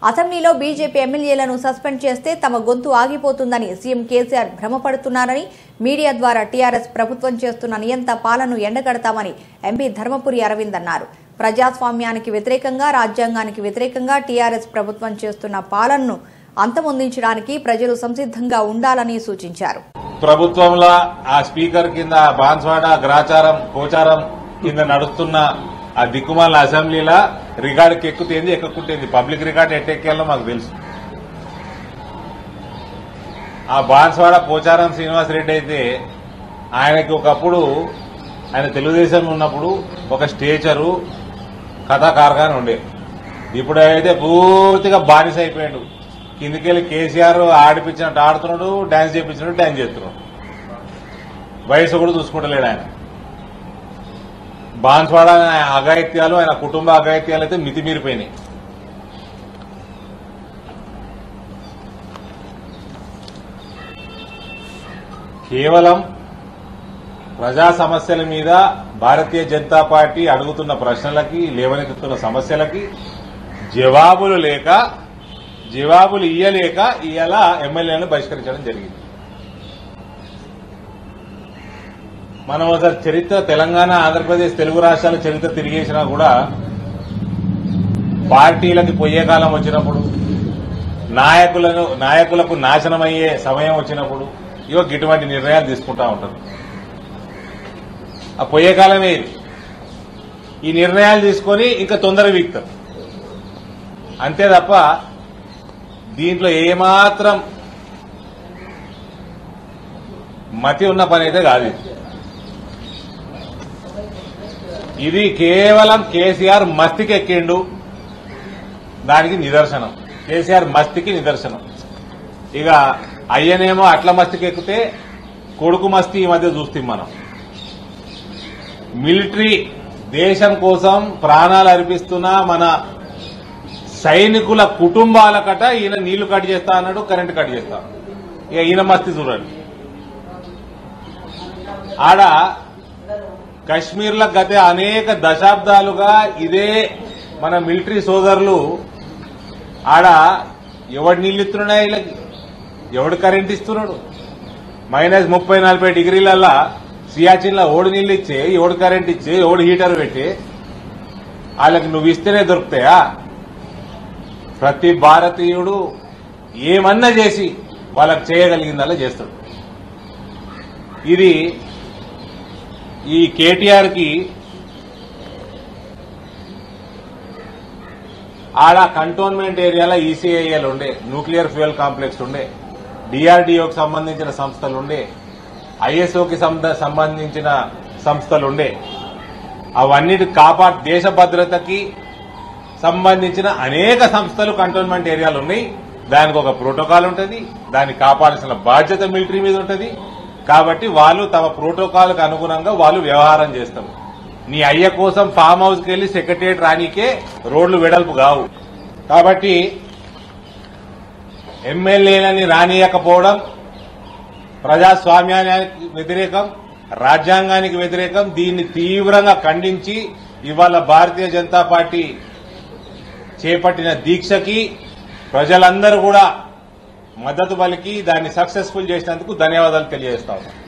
అసెంబ్లీలో బీజేపీ ఎమ్మెల్యేలను సస్పెండ్ చేస్తే తమ గొంతు ఆగిపోతుందని సీఎం కేసీఆర్ భ్రమపడుతున్నారని మీడియా ద్వారా టీఆర్ఎస్ ప్రభుత్వం చేస్తున్న నియంత పాలనను ఎండగడతామని ఎంపీ ధర్మపురి అరవింద్ అన్నారు ప్రజాస్వామ్యానికి వ్యతిరేకంగా రాజ్యాంగానికి వ్యతిరేకంగా టీఆర్ఎస్ ప్రభుత్వం చేస్తున్న పాలనను అంతమొందించడానికి ప్రజలు సంసిద్ధంగా ఉండాలని సూచించారు ప్రభుత్వంలో ఆ స్పీకర్ కింద బాన్స్వాడ గ్రాచారం గోచారం కింద నడుస్తున్న ఆ దిక్కుమాల అసెంబ్లీలా రికార్డుకి ఎక్కుతేంది ఎక్కకుంటేంది పబ్లిక్ రికార్డ్ ఎట్టెక్కేయాలో మాకు తెలుసు ఆ బాన్స్వాడ పోచారం శ్రీనివాస్ రెడ్డి అయితే ఆయనకి ఒకప్పుడు ఆయన తెలుగుదేశంలో ఉన్నప్పుడు ఒక స్టేచరు కథాకారగానే ఉండే ఇప్పుడు అయితే పూర్తిగా బానిస అయిపోయాడు కిందికెళ్ళి కేసీఆర్ ఆడిపించినట్టు ఆడుతున్నాడు డాన్స్ చేయించినట్టు డాన్స్ చేస్తున్నాడు వయసు కూడా చూసుకుంటలేడు ఆయన బాన్స్వాడ ఆయన అఘాయిత్యాలు ఆయన కుటుంబ అఘాయిత్యాలు అయితే మితిమీరిపోయినాయి కేవలం ప్రజా సమస్యల మీద భారతీయ జనతా పార్టీ అడుగుతున్న ప్రశ్నలకి లేవనెత్తుతున్న సమస్యలకి జవాబులు లేక జవాబులు ఇయ్యలేక ఇవాళ ఎమ్మెల్యేలను బహిష్కరించడం జరిగింది మనం అసలు చరిత్ర తెలంగాణ ఆంధ్రప్రదేశ్ తెలుగు రాష్ట్రాల చరిత్ర తిరిగేసినా కూడా పార్టీలకి పొయ్యే కాలం వచ్చినప్పుడు నాయకులను నాయకులకు నాశనమయ్యే సమయం వచ్చినప్పుడు ఇవో ఇటువంటి నిర్ణయాలు తీసుకుంటా ఉంటారు ఆ పొయ్యే కాలమే ఇది ఈ నిర్ణయాలు తీసుకొని ఇంకా తొందర వీక్తారు అంతే తప్ప దీంట్లో ఏమాత్రం మతి ఉన్న పని అయితే కాదు ఇది. ఇది కేవలం కేసీఆర్ మస్తికి ఎక్కిండు దానికి నిదర్శనం కేసీఆర్ మస్తికి నిదర్శనం ఇక అయ్యనేమో అట్ల మస్తికి ఎక్కితే కొడుకు మస్తి ఈ మధ్య చూస్తాం మనం మిలిటరీ దేశం కోసం ప్రాణాలు అర్పిస్తున్న మన సైనికుల కుటుంబాలకట ఈయన నీళ్లు కట్ చేస్తా అన్నాడు కరెంట్ కట్ చేస్తా అన్నాడు. ఇక ఈయన మస్తి చూడండి ఆడ కశ్మీర్ల గత అనేక దశాబ్దాలుగా ఇదే మన మిలిటరీ సోదరులు ఆడ ఎవడు నీళ్ళు ఇస్తున్నాడా వీళ్ళకి ఎవడు కరెంట్ ఇస్తున్నాడు మైనస్ ముప్పై నలభై డిగ్రీలల్లా సియాచిన్లో ఓడి నీళ్ళు ఇచ్చే ఎవడు కరెంట్ ఇచ్చే ఎవడు హీటర్ పెట్టి వాళ్ళకి నువ్వు ఇస్తేనే దొరుకుతాయా ప్రతి భారతీయుడు ఏమన్నా చేసి వాళ్ళకి చేయగలిగిందల్లా చేస్తాడు ఇది ఈ కేటీఆర్ కి ఆడ కంటోన్మెంట్ ఏరియాలో ఈసీఐఎల్ ఉండే న్యూక్లియర్ ఫ్యూయల్ కాంప్లెక్స్ ఉండే డిఆర్డీఓకి సంబంధించిన సంస్థలు ఉండే ఐఎస్ఓకి సంబంధించిన సంస్థలు ఉండే అవన్నిటి కాపా దేశ భద్రతకి సంబంధించిన అనేక సంస్థలు కంటోన్మెంట్ ఏరియాలు ఉన్నాయి దానికి ఒక ప్రోటోకాల్ ఉంటుంది దాన్ని కాపాడాల్సిన బాధ్యత మిలిటరీ మీద ఉంటుంది కాబట్టి వాళ్ళు తమ ప్రోటోకాల్కి అనుగుణంగా వాళ్ళు వ్యవహారం చేస్తారు నీ అయ్య కోసం ఫామ్ హౌస్కి వెళ్లి సెక్రటరియట్ రానికే రోడ్లు వెడల్పు కావు కాబట్టి ఎమ్మెల్యేలని రానియకపోవడం ప్రజాస్వామ్యానికి వ్యతిరేకం రాజ్యాంగానికి వ్యతిరేకం దీన్ని తీవ్రంగా ఖండించి ఇవాళ భారతీయ జనతా పార్టీ చేపట్టిన దీక్షకి ప్రజలందరూ కూడా మద్దతు పలికి దాన్ని సక్సెస్ఫుల్ చేసినందుకు ధన్యవాదాలు తెలియజేస్తా ఉన్నాను